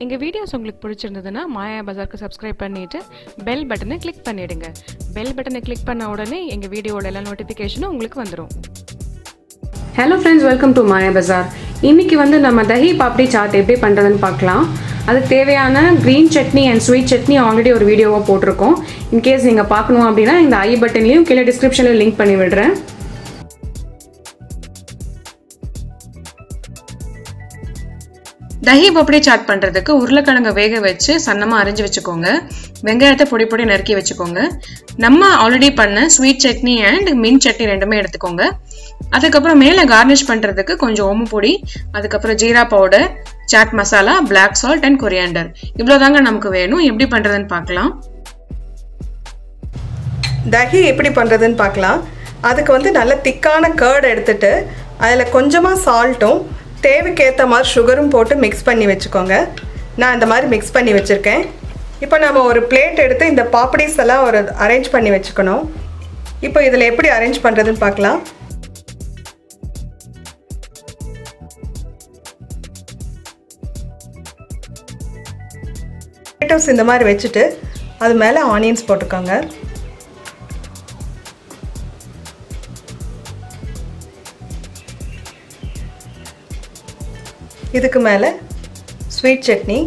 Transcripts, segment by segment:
எங்கள் வீடியோஸ் உங்களுக்கு பிடிச்சிருந்ததுன்னா மாயா பஜாருக்கு சப்ஸ்கிரைப் பண்ணிவிட்டு பெல் பட்டனை கிளிக் பண்ணிவிடுங்க பெல் பட்டனை கிளிக் பண்ண உடனே எங்கள் வீடியோட எல்லா நோட்டிஃபிகேஷனும் உங்களுக்கு வந்துடும் hello friends welcome to Maya Bazaar இன்னைக்கு வந்து நம்ம தஹி பாப்டி சாட் எப்படி பண்ணுறதுன்னு பார்க்கலாம் அதுக்கு தேவையான green chutney and sweet chutney already ஒரு வீடியோவாக போட்டிருக்கோம் இன்கேஸ் நீங்கள் பார்க்கணும் அப்படின்னா இந்த ஐ பட்டன்லையும் கீழே டிஸ்கிரிப்ஷனில் லிங்க் பண்ணி விடுறேன் தஹி பப்படி சாட் பண்ணுறதுக்கு உருளைக்கிழங்கை வேக வச்சு சன்னமாக அரிஞ்சு வச்சுக்கோங்க வெங்காயத்தை பொடி பொடி நறுக்கி வச்சுக்கோங்க நம்ம ஆல்ரெடி பண்ண ஸ்வீட் சட்னி அண்ட் மின் சட்னி ரெண்டுமே எடுத்துக்கோங்க அதுக்கப்புறம் மேலே கார்னிஷ் பண்ணுறதுக்கு கொஞ்சம் ஓமு பொடி அதுக்கப்புறம் ஜீரா powder chaat masala black salt and coriander இவ்வளோதாங்க நமக்கு வேணும் எப்படி பண்ணுறதுன்னு பார்க்கலாம் தஹி எப்படி பண்ணுறதுன்னு பார்க்கலாம் அதுக்கு வந்து நல்ல திக்கான கேர்டு எடுத்துட்டு அதில் கொஞ்சமாக சால்ட்டும் தேவைக்கேற்ற மாதிரி சுகரும் போட்டு மிக்ஸ் பண்ணி வச்சுக்கோங்க நான் இந்த மாதிரி மிக்ஸ் பண்ணி வச்சுருக்கேன் இப்போ நம்ம ஒரு பிளேட் எடுத்து இந்த பாப்படிஸ் எல்லாம் ஒரு அரேஞ்ச் பண்ணி வச்சுக்கணும் இப்போ இதில் எப்படி அரேஞ்ச் பண்ணுறதுன்னு பார்க்கலாம் பொட்டேட்டோஸ் இந்த மாதிரி வச்சுட்டு அது மேலே ஆனியன்ஸ் போட்டுக்கோங்க இதுக்கு மேலே ஸ்வீட் சட்னி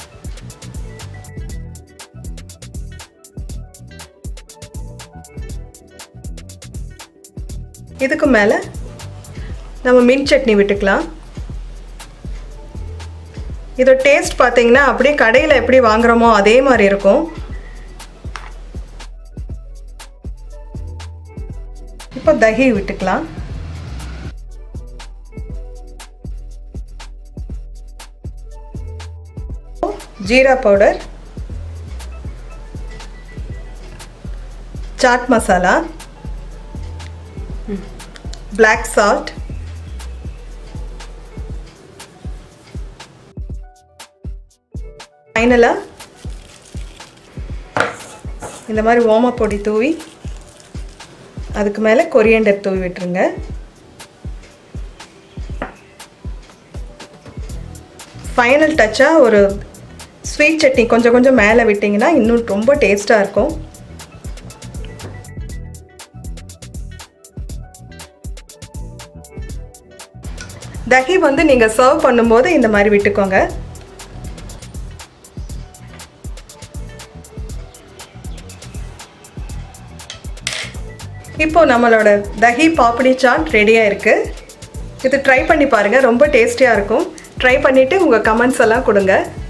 இதுக்கு மேலே நம்ம மின்ட் சட்னி விட்டுக்கலாம் இதோட டேஸ்ட் பார்த்தீங்கன்னா அப்படியே கடையில் எப்படி வாங்குறோமோ அதே மாதிரி இருக்கும் இப்போ தஹி விட்டுக்கலாம் ஜீரா powder chaat masala black salt ஃபைனலாக இந்த மாதிரி ஓம பொடி தூவி அதுக்கு மேலே கொரியண்டர் தூவி விட்டுருங்க ஃபைனல் டச்சாக ஒரு ஸ்வீட் சட்னி கொஞ்சம் கொஞ்சம் மேலே விட்டிங்கன்னா இன்னும் ரொம்ப டேஸ்ட்டாக இருக்கும் தஹி வந்து நீங்கள் சர்வ் பண்ணும்போது இந்த மாதிரி விட்டுக்கோங்க இப்போ நம்மளோட தஹி பாப்படி சாட் ரெடியாக இருக்குது இது ட்ரை பண்ணி பாருங்கள் ரொம்ப டேஸ்டியாக இருக்கும் ட்ரை பண்ணிவிட்டு உங்கள் கமெண்ட்ஸ் எல்லாம் கொடுங்க